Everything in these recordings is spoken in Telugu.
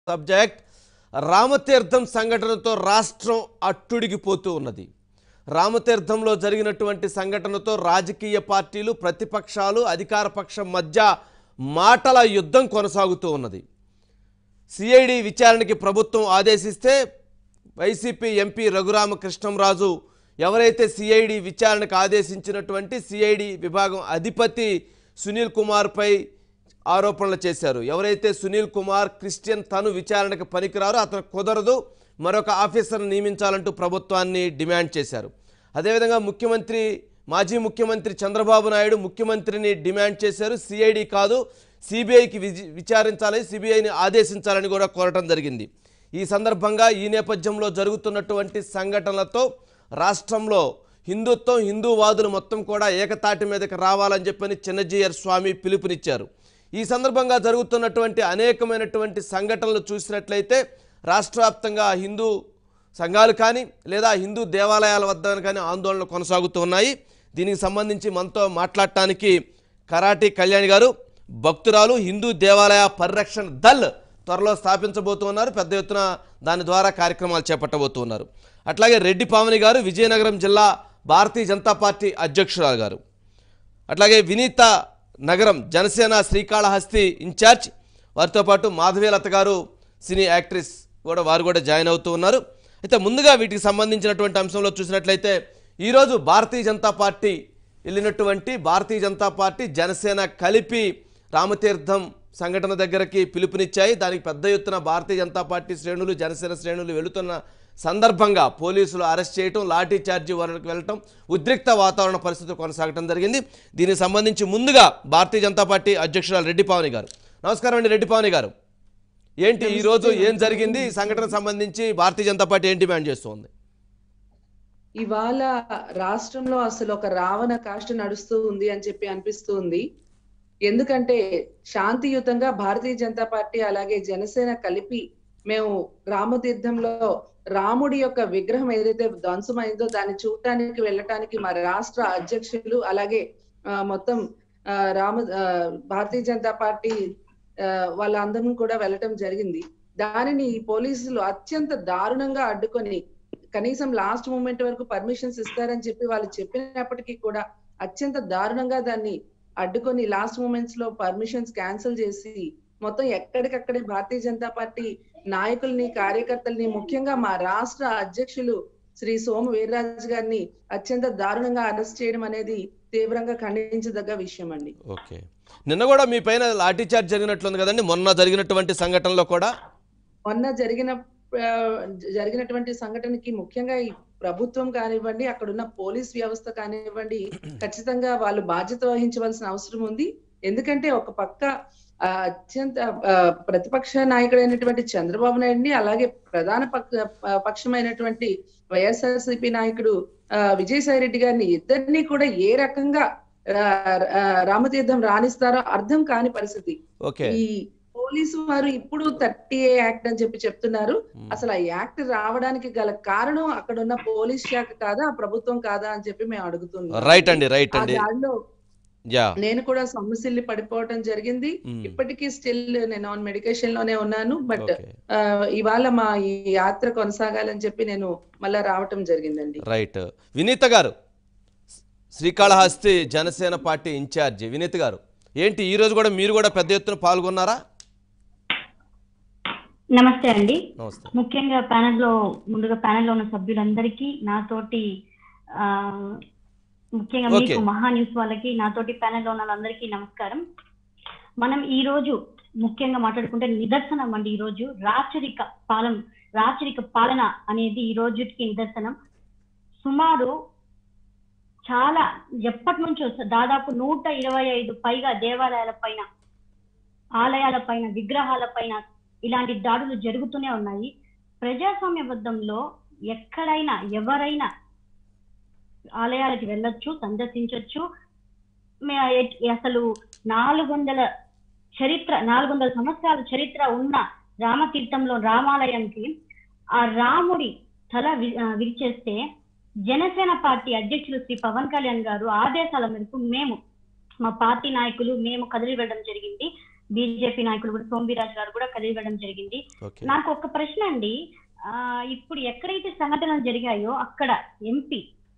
సబ్జెక్ట్ రామతీర్థం సంఘటనతో రాష్ట్రం అట్టుడిగిపోతూ ఉన్నది రామతీర్థంలో జరిగినటువంటి సంఘటనతో రాజకీయ పార్టీలు ప్రతిపక్షాలు అధికార పక్షం మధ్య మాటల యుద్ధం కొనసాగుతూ ఉన్నది సిఐడి విచారణకి ప్రభుత్వం ఆదేశిస్తే వైసీపీ ఎంపీ రఘురామకృష్ణంరాజు ఎవరైతే సిఐడి విచారణకు ఆదేశించినటువంటి సిఐడి విభాగం అధిపతి సునీల్ కుమార్పై ఆరోపణలు చేశారు ఎవరైతే సునీల్ కుమార్ క్రిస్టియన్ తను విచారణకు పనికిరారో అతను కుదరదు మరొక ఆఫీసర్ను నియమించాలంటూ ప్రభుత్వాన్ని డిమాండ్ చేశారు అదేవిధంగా ముఖ్యమంత్రి మాజీ ముఖ్యమంత్రి చంద్రబాబు నాయుడు ముఖ్యమంత్రిని డిమాండ్ చేశారు సిఐడి కాదు సిబిఐకి విచారించాలని సిబిఐని ఆదేశించాలని కూడా కోరటం జరిగింది ఈ సందర్భంగా ఈ నేపథ్యంలో జరుగుతున్నటువంటి సంఘటనలతో రాష్ట్రంలో హిందుత్వం హిందూవాదులు మొత్తం కూడా ఏకతాటి మీదకి రావాలని చెప్పని చిన్నజీయర్ స్వామి పిలుపునిచ్చారు ఈ సందర్భంగా జరుగుతున్నటువంటి అనేకమైనటువంటి సంఘటనలు చూసినట్లయితే రాష్ట్ర వ్యాప్తంగా హిందూ సంఘాలు కానీ లేదా హిందూ దేవాలయాల వద్ద కానీ ఆందోళనలు కొనసాగుతూ ఉన్నాయి దీనికి సంబంధించి మనతో మాట్లాడటానికి కరాటి కళ్యాణ్ గారు భక్తురాలు హిందూ దేవాలయ పరిరక్షణ దల్ త్వరలో స్థాపించబోతున్నారు పెద్ద ఎత్తున దాని ద్వారా కార్యక్రమాలు చేపట్టబోతున్నారు అట్లాగే రెడ్డి పావని గారు విజయనగరం జిల్లా భారతీయ జనతా పార్టీ అధ్యక్షురాలు గారు అట్లాగే వినీత నగరం జనసేన శ్రీకాళహస్తి ఇన్ఛార్జ్ వారితో పాటు మాధవీలత గారు సినీ యాక్ట్రెస్ కూడా వారు కూడా జాయిన్ అవుతూ ఉన్నారు అయితే ముందుగా వీటికి సంబంధించినటువంటి అంశంలో చూసినట్లయితే ఈరోజు భారతీయ జనతా పార్టీ వెళ్ళినటువంటి భారతీయ జనతా పార్టీ జనసేన కలిపి రామతీర్థం సంఘటన దగ్గరకి పిలుపునిచ్చాయి దానికి పెద్ద ఎత్తున భారతీయ జనతా పార్టీ శ్రేణులు జనసేన శ్రేణులు వెళుతున్న సందర్భంగా పోలీసులు అరెస్ట్ చేయటం లాఠీ చార్జీ వరకు వెళ్ళటం ఉద్రిక్త వాతావరణ పరిస్థితులు కొనసాగటం జరిగింది దీనికి సంబంధించి ముందుగా భారతీయ జనతా పార్టీ అధ్యక్షురాలు రెడ్డి పావని గారు నమస్కారం అండి రెడ్డి పావని గారు ఏంటి ఈ రోజు ఏం జరిగింది ఈ సంఘటనకు సంబంధించి భారతీయ జనతా పార్టీ ఏం డిమాండ్ చేస్తోంది ఇవాళ రాష్ట్రంలో అసలు ఒక రావణ కాష్ట నడుస్తూ ఉంది అని చెప్పి అనిపిస్తూ ఉంది ఎందుకంటే శాంతియుతంగా భారతీయ జనతా పార్టీ అలాగే జనసేన కలిపి మేము రామతీర్థంలో రాముడి యొక్క విగ్రహం ఏదైతే ధ్వంసమైందో దాన్ని చూడటానికి వెళ్ళటానికి మా రాష్ట్ర అధ్యక్షులు అలాగే ఆ, మొత్తం ఆ, రామ ఆ, భారతీయ జనతా పార్టీ ఆ, వాళ్ళందరం కూడా వెళ్ళటం జరిగింది దానిని పోలీసులు అత్యంత దారుణంగా అడ్డుకొని కనీసం లాస్ట్ మూమెంట్ వరకు పర్మిషన్స్ ఇస్తారని చెప్పి వాళ్ళు చెప్పినప్పటికీ కూడా అత్యంత దారుణంగా దాన్ని అడ్డుకొని లాస్ట్ మూమెంట్స్ లో పర్మిషన్స్ క్యాన్సిల్ చేసి మొత్తం ఎక్కడికక్కడే భారతీయ జనతా పార్టీ నాయకుల్ని కార్యకర్తల్ని ముఖ్యంగా మా రాష్ట్ర అధ్యక్షులు శ్రీ సోము వీర్రాజు గారిని అత్యంత దారుణంగా అరెస్ట్ చేయడం అనేది తీవ్రంగా ఖండించదగ్గ విషయం అండి ఓకే నిన్న కూడా మీ పైన లాఠీ చార్జ్ జరిగినట్లుంది కదండి మొన్న జరిగినటువంటి సంఘటనలో కూడా మొన్న జరిగిన ఆ, జరిగినటువంటి సంఘటనకి ముఖ్యంగా ఈ ప్రభుత్వం కానివ్వండి అక్కడున్న పోలీస్ వ్యవస్థ కానివ్వండి ఖచ్చితంగా వాళ్ళు బాధ్యత వహించవలసిన అవసరం ఉంది ఎందుకంటే ఒక పక్క ఆ, అత్యంత ఆ, ప్రతిపక్ష నాయకుడైనటువంటి చంద్రబాబు నాయుడిని అలాగే ప్రధాన పక్ష ఆ, పక్షమైనటువంటి వైఎస్ఆర్సీపీ నాయకుడు ఆ, విజయసాయి రెడ్డి గారిని ఇద్దరిని కూడా ఏ రకంగా ఆ, ఆ, రామతీర్థం రాణిస్తారో అర్థం కాని పరిస్థితి ఓకే ఈ పోలీసు వారు ఇప్పుడు థర్టీ ఏ యాక్ట్ అని చెప్పి చెప్తున్నారు అసలు ఆ యాక్ట్ రావడానికి గల కారణం అక్కడ ఉన్న పోలీస్ శాఖ కాదా ఆ ప్రభుత్వం కాదా అని చెప్పి మేము అడుగుతున్నాం రైట్ అండి రైట్ ఆ అండి దానిలో యా నేను కూడా సొమ్మసిల్లి పడిపోవటం జరిగింది మ్మ్. ఇప్పటికీ స్టిల్ నేను ఆన్ మెడికేషన్ లోనే ఉన్నాను బట్ ఓకే ఇవాళ మా ఈ యాత్ర కొనసాగాలని చెప్పి నేను మళ్ళా రావటం జరిగిందండి రైట్ వినీత గారు శ్రీకాళహస్తి జనసేన పార్టీ ఇన్ఛార్జి వినీత్ గారు ఏంటి ఈ రోజు కూడా మీరు కూడా పెద్ద ఎత్తున పాల్గొన్నారా నమస్తే అండి నమస్తే ముఖ్యంగా ప్యానెల్ లో ముందుగా ప్యానెల్ లో ఉన్న సభ్యులందరికీ నాతోటి ఆ, ముఖ్యంగా Okay. మీకు మహా న్యూస్ వాళ్ళకి నాతోటి ప్యానెల్ లో ఉన్న వాళ్ళందరికీ నమస్కారం మనం ఈ రోజు ముఖ్యంగా మాట్లాడుకుంటే నిదర్శనం అండి ఈ రోజు రాచరిక పాలన రాచరిక పాలన అనేది ఈ రోజుకి నిదర్శనం సుమారు చాలా ఎప్పటి నుంచో దాదాపు నూట ఇరవై ఐదు పైగా దేవాలయాల పైన ఆలయాల పైన విగ్రహాల పైన ఇలాంటి దాడులు జరుగుతూనే ఉన్నాయి ప్రజాస్వామ్యబద్ధంలో ఎక్కడైనా ఎవరైనా ఆలయాలకి వెళ్ళొచ్చు సందర్శించవచ్చు మే- ఎట్- అసలు నాలుగు వందల చరిత్ర నాలుగు వందల సంవత్సరాల చరిత్ర ఉన్న రామతీర్థంలో రామాలయంకి ఆ రాముడి తల వి- ఆ, విరిచేస్తే జనసేన పార్టీ అధ్యక్షులు శ్రీ పవన్ కళ్యాణ్ గారు ఆదేశాల మేరకు మేము మా పార్టీ నాయకులు మేము కదిలి వెళ్ళడం జరిగింది బీజేపీ నాయకులు కూడా సోంబీరాజ్ గారు కూడా కదిలివ్వడం జరిగింది ఓకే నాకు ఒక ప్రశ్న అండి ఆ ఇప్పుడు ఎక్కడైతే సంఘటనలు జరిగాయో అక్కడ ఎంపీ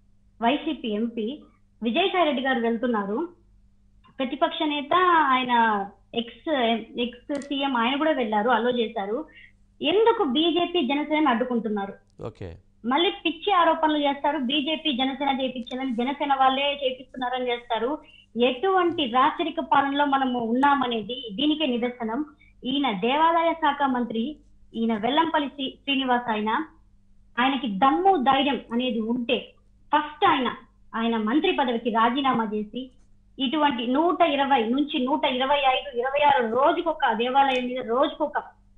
వైసీపీ ఎంపీ విజయసాయి రెడ్డి గారు వెళ్తున్నారు ప్రతిపక్ష నేత ఆయన ఎక్స్ ఎక్స్ సీఎం ఆయన కూడా వెళ్ళారు అలో చేశారు ఎందుకు బీజేపీ జనసేన అడ్డుకుంటున్నారు ఓకే మళ్ళీ పిచ్చి ఆరోపణలు చేస్తారు బీజేపీ జనసేన చేయించాలని జనసేన వాళ్ళే చేపిస్తున్నారని చేస్తారు ఎటువంటి రాచరిక పాలనలో మనము ఉన్నామనేది దీనికే నిదర్శనం ఈయన దేవాదాయ శాఖ మంత్రి ఈయన వెల్లంపల్లి శ్రీ- శ్రీనివాస్ ఆయన ఆయనకి దమ్ము ధైర్యం అనేది ఉంటే ఫస్ట్ ఆయన ఆయన మంత్రి పదవికి రాజీనామా చేసి ఇటువంటి నూట ఇరవై నుంచి నూట ఇరవై ఐదు ఇరవై ఆరు రోజుకొక దేవాలయం మీద రోజుకొక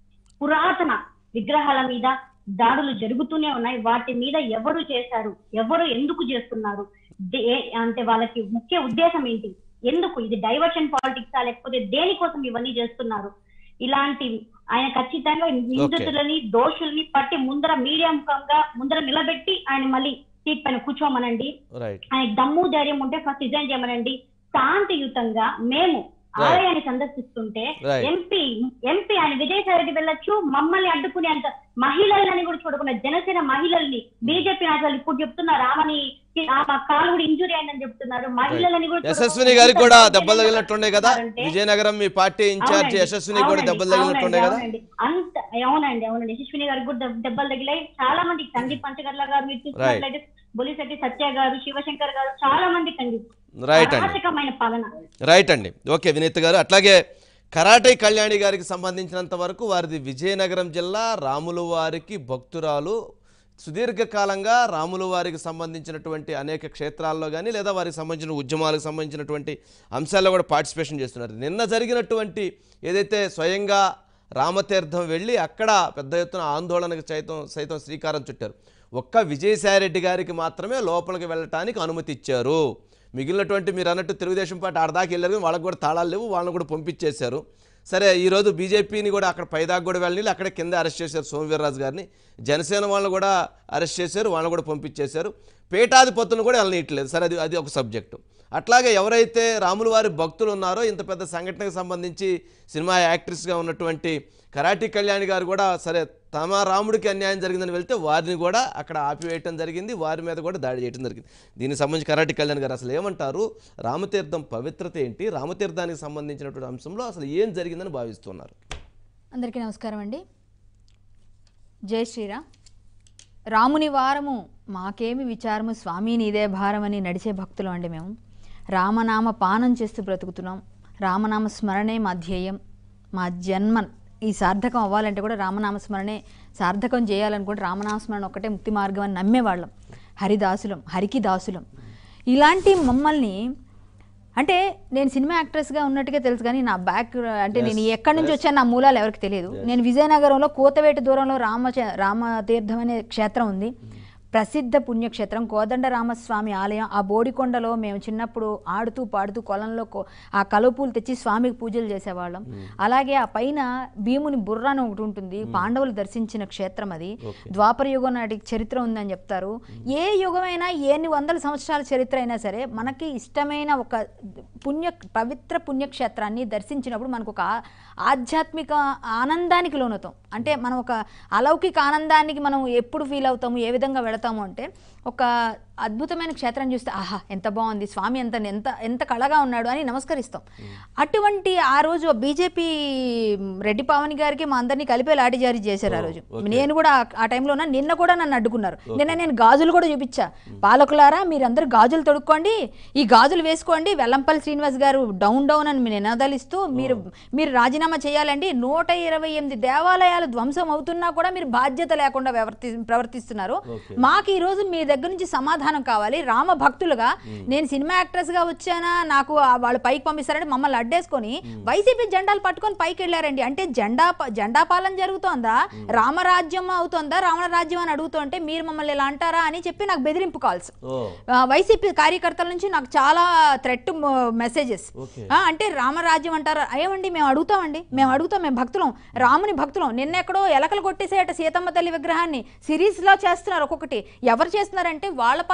పురాతన విగ్రహాల మీద దాడులు జరుగుతూనే ఉన్నాయి వాటి మీద ఎవరు చేశారు ఎవరు ఎందుకు చేస్తున్నారు దే- అంటే వాళ్ళకి ముఖ్య ఉద్దేశం ఏంటి ఎందుకు ఇది డైవర్షన్ పాలిటిక్స్ లేకపోతే దేనికోసం ఇవన్నీ చేస్తున్నారు ఇలాంటి ఆయన ఖచ్చితంగా నిందితులని దోషుల్ని పట్టి ముందర మీడియా ముఖంగా ముందర నిలబెట్టి ఆయన మళ్ళీ సీట్ పైన కూర్చోమనండి రైట్ ఆయన దమ్ము ధైర్యం ఉంటే ఫస్ట్ రిజైన్ చేయమనండి శాంతియుతంగా మేము Right. ఆలయాన్ని సందర్శిస్తుంటే రైట్ ఎంపీ ఎంపీ ఆయన విజయసాయి రెడ్డి వెళ్ళొచ్చు మమ్మల్ని అడ్డుకునే అంత మహిళలని కూడా చూడకుండా జనసేన మహిళల్ని బీజేపీ నాయకులు ఇప్పుడు చెప్తున్నారు ఆమెని ఆమె కాలు కూడా ఇంజురీ అయిందని చెప్తున్నారు మహిళలని కూడా యశస్విని చూడకుండా గారికి కూడా ఎంత దెబ్బలు దౌర్జన్యంగా తగిలినట్టుండే కదా చేస్తున్నారంటే- విజయనగరం మీ పార్టీ ఇన్ఛార్జ్ అవునండి, యశస్విని కూడా అవునండి, దెబ్బలు తగిలినట్టుండే అవునండి, కదా అవునండి. అంత అవునండి అవునండి యశస్విని గారికి కూడా దెబ్- దెబ్బలు తగిలాయి చాలా మంది సందీప్ పంచగర్ల గారు మీరు చూసినట్లయితే బొలిశెట్టి సత్య గారు శివశంకర్ గారు చాలా మంది కండి రైట్ అండి అరాచకమైన పాలన రైట్ అండి ఓకే వినీత్ గారు అట్లాగే కరాటే కళ్యాణి గారికి సంబంధించినంత వరకు వారిది విజయనగరం జిల్లా రాములు వారికి భక్తురాలు సుదీర్ఘకాలంగా రాములు వారికి సంబంధించినటువంటి అనేక క్షేత్రాల్లో కానీ లేదా వారికి సంబంధించిన ఉద్యమాలకు సంబంధించినటువంటి అంశాల్లో కూడా పార్టిసిపేషన్ చేస్తున్నారు నిన్న జరిగినటువంటి ఏదైతే స్వయంగా రామతీర్థం వెళ్ళి అక్కడ పెద్ద ఎత్తున ఆందోళనకు సైతం సైతం శ్రీకారం చుట్టారు ఒక్క విజయసాయిరెడ్డి గారికి మాత్రమే లోపలికి వెళ్ళటానికి అనుమతి ఇచ్చారు మిగిలినటువంటి మీరు అన్నట్టు తెలుగుదేశం పార్టీ ఆడదాకా వెళ్ళారు కానీ వాళ్ళకి కూడా తాళాలు లేవు వాళ్ళని కూడా పంపించేశారు సరే ఈరోజు బీజేపీని కూడా అక్కడ పైదాకా కూడా వెళ్ళి అక్కడే కింద అరెస్ట్ చేశారు సోమవీర్రాజు గారిని జనసేన వాళ్ళని కూడా అరెస్ట్ చేశారు వాళ్ళని కూడా పంపించేశారు పీఠాధిపతులను కూడా వెళ్ళనీయట్లేదు సరే అది అది ఒక సబ్జెక్టు అట్లాగే ఎవరైతే రాముల వారి భక్తులు ఉన్నారో ఇంత పెద్ద సంఘటనకు సంబంధించి సినిమా యాక్ట్రెస్గా ఉన్నటువంటి కరాటి కళ్యాణి గారు కూడా సరే తమ రాముడికి అన్యాయం జరిగిందని వెళ్తే వారిని కూడా అక్కడ ఆపివేయటం జరిగింది వారి మీద కూడా దాడి చేయడం జరిగింది దీనికి సంబంధించి కరాటి కళ్యాణ్ గారు అసలు ఏమంటారు రామతీర్థం పవిత్రత ఏంటి రామతీర్థానికి సంబంధించినటువంటి అంశంలో అసలు ఏం జరిగిందని భావిస్తున్నారు అందరికీ నమస్కారం అండి జై శ్రీరామ్ రాముని వారము మాకేమి విచారము స్వామి నీదే భారం అని నడిచే భక్తులం అండి మేము రామనామ పానం చేస్తూ బ్రతుకుతున్నాం రామనామ స్మరణే మా ధ్యేయం మా జన్మ ఈ సార్థకం అవ్వాలంటే కూడా రామనామ స్మరణే సార్థకం చేయాలనుకుంటే రామనామ స్మరణ ఒక్కటే ముక్తి మార్గం అని నమ్మేవాళ్ళం హరిదాసులం హరికి దాసులం ఇలాంటి మమ్మల్ని అంటే నేను సినిమా యాక్ట్రెస్గా ఉన్నట్టుగా తెలుసు కానీ నా బ్యాక్ అంటే నేను ఎక్కడి నుంచి వచ్చాను నా మూలాలు ఎవరికి తెలియదు నేను విజయనగరంలో కోతవేటు దూరంలో రామ రామతీర్థం అనే క్షేత్రం ఉంది ప్రసిద్ధ పుణ్యక్షేత్రం కోదండ రామస్వామి ఆలయం ఆ బోడికొండలో మేము చిన్నప్పుడు ఆడుతూ పాడుతూ కొలంలో కో- ఆ కలుపులు తెచ్చి స్వామికి పూజలు చేసేవాళ్ళం అలాగే ఆ పైన భీముని బుర్ర అని ఒకటి ఉంటుంది పాండవులు దర్శించిన క్షేత్రం అది ద్వాపర యుగం నాటి చరిత్ర ఉందని చెప్తారు ఏ యుగమైనా ఎన్ని వందల సంవత్సరాల చరిత్ర అయినా సరే మనకి ఇష్టమైన ఒక పుణ్య పవిత్ర పుణ్యక్షేత్రాన్ని దర్శించినప్పుడు మనకు ఒక ఆ- ఆధ్యాత్మిక ఆనందానికి లోనవుతాం అంటే మనం ఒక అలౌకిక ఆనందానికి మనం ఎప్పుడు ఫీల్ అవుతాము ఏ విధంగా వెళతాము అంటే ఒక అద్భుతమైన క్షేత్రం చూస్తే ఆహా ఎంత బాగుంది స్వామి ఎంత ఎంత ఎంత కళగా ఉన్నాడు అని నమస్కరిస్తాం అటువంటి ఆ రోజు బీజేపీ రెడ్డి పావని గారికి మా అందరినీ కలిపే లాఠీ జారీ చేశారు ఆ రోజు నేను కూడా ఆ- ఆ టైంలో ఉన్నా నిన్న కూడా నన్ను అడ్డుకున్నారు నిన్న నేను గాజులు కూడా చూపించా పాలకులారా మీరందరూ గాజులు తొడుక్కోండి ఈ గాజులు వేసుకోండి వెల్లంపల్లి శ్రీనివాస్ గారు డౌన్ డౌన్ అని మీరు నినాదాలు ఇస్తూ మీరు మీరు రాజీనామా చేయాలండి నూట ఇరవై ఎనిమిది దేవాలయాలు ధ్వంసం అవుతున్నా కూడా మీరు బాధ్యత లేకుండా ప్రవర్తి ప్రవర్తిస్తున్నారు మాకు ఈ రోజు మీ దగ్గర నుంచి సమాధానం కావాలి రామ భక్తులుగా నేను సినిమా యాక్ట్రెస్ గా వచ్చానా నాకు ఆ- వాళ్ళు పైకి పంపిస్తారంటే మమ్మల్ని అడ్డేసుకొని వైసీపీ జెండాలు పట్టుకొని పైకి వెళ్ళారండి అంటే జెండా ప- జెండా పాలన జరుగుతోందా రామరాజ్యం అవుతోందా రావణ రాజ్యం అని అడుగుతుంటే మీరు మమ్మల్ని ఇలా అంటారా అని చెప్పి నాకు బెదిరింపు కాల్స్ ఓ ఆ, వైసీపీ కార్యకర్తల నుంచి నాకు చాలా థ్రెట్ మెసేజెస్ ఓకే అంటే రామరాజ్యం అంటారా ఏమండి మేము అడుగుతామండి మేము అడుగుతాం మేము భక్తులం రాముని భక్తులం నిన్నెక్కడో ఎలకలు కొట్టేసేట సీతమ్మ తల్లి విగ్రహాన్ని సిరీస్ లో చేస్తున్నారు ఒక్కొక్కటి ఎవరు చేస్తున్నారంటే వాళ్ళ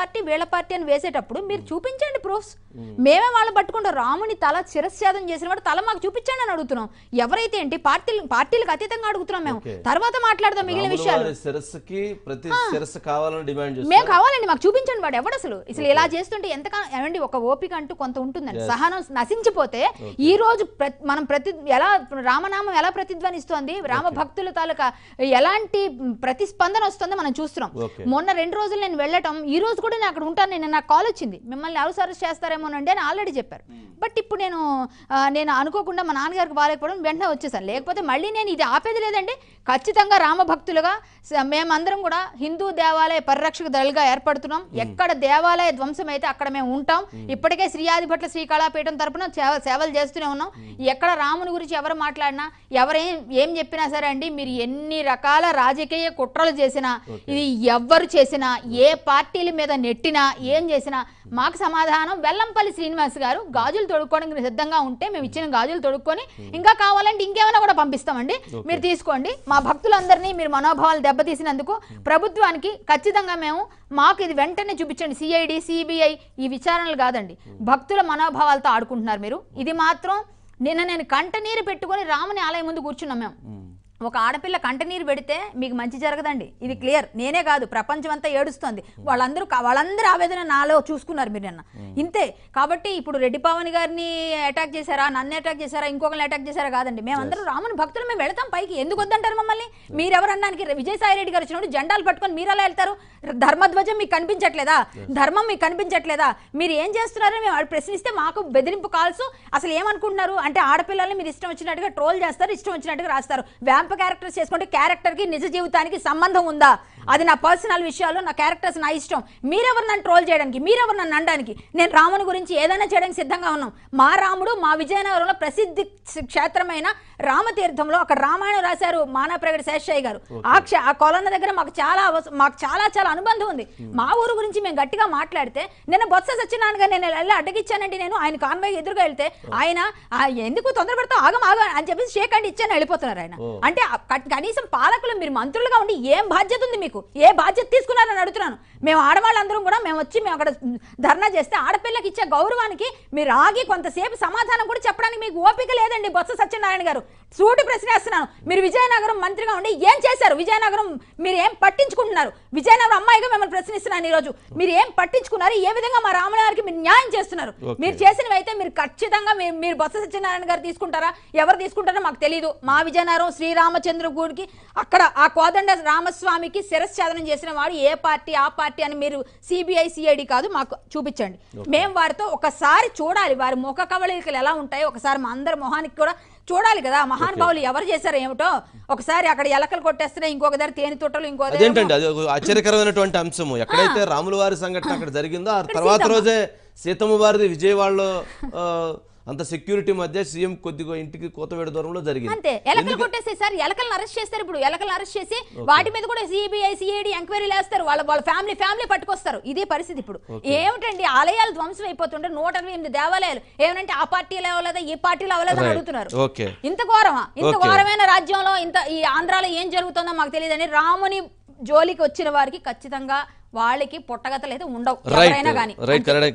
పార్టీ వీళ్ళ పార్టీ అని వేసేటప్పుడు మీరు చూపించండి ప్రూఫ్స్ మేమే వాళ్ళని పట్టుకుంటాం రాముని తల శిరస్ఛేదం చేసిన వాడు తల మాకు చూపించండి అని అడుగుతున్నాం ఎవరైతే ఏంటి పార్టీలు పార్టీలకు అతీతంగా అడుగుతున్నాం మేము Okay. తర్వాత మాట్లాడదాం మిగిలిన రాముల విషయాలు వారి శిరస్సుకి ప్రతి శిరస్సు కావాలని డిమాండ్ మేము చేస్తారు కావాలండి మాకు చూపించండి వాడు ఎవడు అసలు అసలు ఇలా చేస్తుంటే ఎంతగా ఏమండి ఒక ఓపిక అంటూ కొంత ఉంటుందండి సహనం నశించిపోతే ఈ రోజు ప్రతి- మనం ప్రతి ఎలా రామనామం ఎలా ప్రతిధ్వనిస్తోంది రామ భక్తుల తాలూకా ఎలాంటి ప్రతిస్పందన వస్తుందో మనం చూస్తున్నాం Okay. మొన్న రెండు రోజులు నేను వెళ్ళటం ఈ రోజు కూడా నేను అక్కడ ఉంటాను నేను నాకు కాల్ వచ్చింది మిమ్మల్ని హౌస్ అరెస్ట్ చేస్తారేమోనండి అని ఆల్రెడీ చెప్పారు బట్ ఇప్పుడు నేను ఆ, నేను అనుకోకుండా మా నాన్నగారికి బాగాలేకపోవడం వెంటనే వచ్చేసాను లేకపోతే మళ్ళీ నేను ఇది ఆపేది లేదండి ఖచ్చితంగా రామభక్తులుగా స- మేమందరం కూడా హిందూ దేవాలయ పరిరక్షక దళగా ఏర్పడుతున్నాం ఎక్కడ దేవాలయ ధ్వంసం అయితే అక్కడ మేము ఉంటాం ఇప్పటికే శ్రీయాదిభట్ల శ్రీకళాపీఠం తరపున సేవ సేవలు చేస్తూనే ఉన్నాం ఎక్కడ రాముని గురించి ఎవరు మాట్లాడినా ఎవరేం ఏం చెప్పినా సరే అండి మీరు ఎన్ని రకాల రాజకీయ కుట్రలు చేసినా ఇది ఎవ్వరు చేసినా ఏ పార్టీల మీద నెట్టినా ఏం చేసినా మాకు సమాధానం వెల్లంపల్లి శ్రీనివాస్ గారు గాజులు తొడుక్కోవడానికి సిద్ధంగా ఉంటే మేము ఇచ్చిన గాజులు తొడుక్కొని ఇంకా కావాలంటే ఇంకేమైనా కూడా పంపిస్తామండి మీరు తీసుకోండి మా భక్తులందరినీ మీరు మనోభావాలు దెబ్బతీసినందుకు ప్రభుత్వానికి ఖచ్చితంగా మేము మాకు ఇది వెంటనే చూపించండి సిఐడి సిబిఐ ఈ విచారణలు కాదండి భక్తుల మనోభావాలతో ఆడుకుంటున్నారు మీరు ఇది మాత్రం నిన్న నేను కంటనీరు పెట్టుకొని రాముని ఆలయం ముందు కూర్చున్నాం మేము ఒక ఆడపిల్ల కంటనీరు పెడితే మీకు మంచి జరగదండి ఇది క్లియర్ నేనే కాదు ప్రపంచం అంతా ఏడుస్తోంది వాళ్ళందరూ కా- వాళ్ళందరూ ఆవేదన నాలో చూసుకున్నారు మీరు నిన్న ఇంతే కాబట్టి ఇప్పుడు రెడ్డి పవన్ గారిని అటాక్ చేశారా నన్ను అటాక్ చేశారా ఇంకొకరిని అటాక్ చేశారా కాదండి మేమందరం రాముని భక్తులు మేము వెళతాం పైకి ఎందుకు వద్దంటారు మమ్మల్ని మీరెవరనడానికి విజయసాయి రెడ్డి గారు వచ్చినప్పుడు జెండాలు పట్టుకొని మీరు అలా వెళ్తారు ధర్మధ్వజం మీకు కనిపించట్లేదా ధర్మం మీకు కనిపించట్లేదా మీరు ఏం చేస్తున్నారని మేము ప్రశ్నిస్తే మాకు బెదిరింపు కాల్స్ అసలు ఏమనుకుంటున్నారు అంటే ఆడపిల్లల్ని మీరు ఇష్టం వచ్చినట్టుగా ట్రోల్ చేస్తారు ఇష్టం వచ్చినట్టుగా రాస్తారు వ్యాంప క్యారెక్టర్స్ చేసుకుంటే క్యారెక్టర్ కి నిజ జీవితానికి సంబంధం ఉందా అది నా పర్సనల్ విషయాలు నా క్యారెక్టర్స్ నా ఇష్టం మీరెవరు నన్ను ట్రోల్ చేయడానికి మీరెవరు నన్ను అనడానికి నేను రాముని గురించి ఏదైనా చేయడానికి సిద్ధంగా ఉన్నాం మా రాముడు మా విజయనగరంలో ప్రసిద్ధి క్షేత్రమైన రామతీర్థంలో అక్కడ రామాయణం రాశారు మానప్రగడి శేషయ్య గారు ఆ క్ష ఆ కొలన్న దగ్గర మాకు చాలా అవస- మాకు చాలా చాలా అనుబంధం ఉంది మా ఊరు గురించి మేము గట్టిగా మాట్లాడితే నిన్న బొత్స సత్యనారాయణ గారు నేను వెళ్ళి అడ్డగిచ్చానండి నేను ఆయన కాన్వాయ్ ఎదురుగా వెళ్తే ఆయన "ఆ, ఎందుకు తొందర పెడతావు ఆగం ఆగం అని చెప్పేసి షేక్ అండి ఇచ్చాను వెళ్ళిపోతున్నారు ఆయన అంటే ఆ క- కనీసం పాలకులు మీరు మంత్రులుగా ఉండి ఏం బాధ్యత ఉంది మీకు ఏ బాధ్యత తీసుకున్నారని అడుగుతున్నాను మేము ఆడవాళ్ళందరం కూడా మేము వచ్చి మేము అక్కడ ధర్నా చేస్తే ఆడపిల్లకి ఇచ్చే గౌరవానికి మీరు ఆగి కొంతసేపు సమాధానం కూడా చెప్పడానికి మీకు ఓపిక లేదండి బొత్స సత్యనారాయణ గారు సూటి ప్రశ్న వేస్తున్నాను మీరు విజయనగరం మంత్రిగా ఉండి ఏం చేశారు విజయనగరం మీరు ఏం పట్టించుకుంటున్నారు విజయనగరం అమ్మాయిగా మిమ్మల్ని ప్రశ్నిస్తున్నాను ఈ రోజు మీరు ఏం పట్టించుకున్నారు ఏ విధంగా మా రాముల గారికి మీరు న్యాయం చేస్తున్నారు Okay. మీరు చేసినవి అయితే మీరు ఖచ్చితంగా మీరు మీరు బొత్స సత్యనారాయణ గారు తీసుకుంటారా ఎవరు తీసుకుంటారో మాకు తెలియదు మా విజయనగరం శ్రీరామచంద్ర గుడికి అక్కడ ఆ కోదండ రామస్వామికి శిరశ్ఛేదనం చేసిన వాడు ఏ పార్టీ ఆ పార్టీ అని మీరు సిబిఐ సిఐడి కాదు మాకు చూపించండి మేము వారితో ఒకసారి చూడాలి వారి ముఖ కవళికలు ఎలా ఉంటాయో ఒకసారి మా అందరి మొహానికి కూడా చూడాలి కదా మహానుభావులు ఎవరు చేశారో ఏమిటో ఒకసారి అక్కడ ఎలకలు కొట్టేస్తున్నాయి ఇంకొక దగ్గర తేనె తొట్టలు ఇంకో దగ్గర అదేంటండి అది ఒక ఆశ్చర్యకరమైనటువంటి అంశము ఎక్కడైతే రాముల వారి సంఘటన అక్కడ జరిగిందో ఆ తర్వాత రోజే సీతమ్మ వారిది విజయవాడలో ఆ, అంత సెక్యూరిటీ మధ్య సీఎం కొద్దిగా ఇంటికి కోతవేడ దూరంలో జరిగింది అంతే ఎలకలు కొట్టేస్తే సార్ ఎలకలను అరెస్ట్ చేస్తారు ఇప్పుడు ఎలకలను అరెస్ట్ చేసి వాటి మీద కూడా సిబిఐ సిఐడి ఎంక్వైరీలు వేస్తారు వాళ్ళ వాళ్ళ ఫ్యామిలీ ఫ్యామిలీ పట్టుకొస్తారు ఇదే పరిస్థితి ఇప్పుడు ఏమిటండి ఆలయాలు ధ్వంసం అయిపోతుంటే నూట ఎనభై ఎనిమిది దేవాలయాలు ఏమంటే ఆ పార్టీలో అవ్వలేదా ఈ పార్టీలో అవ్వలేదా అని Right. అడుగుతున్నారు ఓకే ఇంత ఘోరమా ఇంత Okay. ఘోరమైన రాజ్యంలో ఇంత ఈ ఆంధ్రాలో ఏం జరుగుతుందో మాకు తెలియదని రాముని జోలికి వచ్చిన వారికి ఖచ్చితంగా వాళ్ళకి పుట్టగతలు అయితే ఉండవు రైట్ ఎవరైనా కానీ రైట్ కరెక్ట్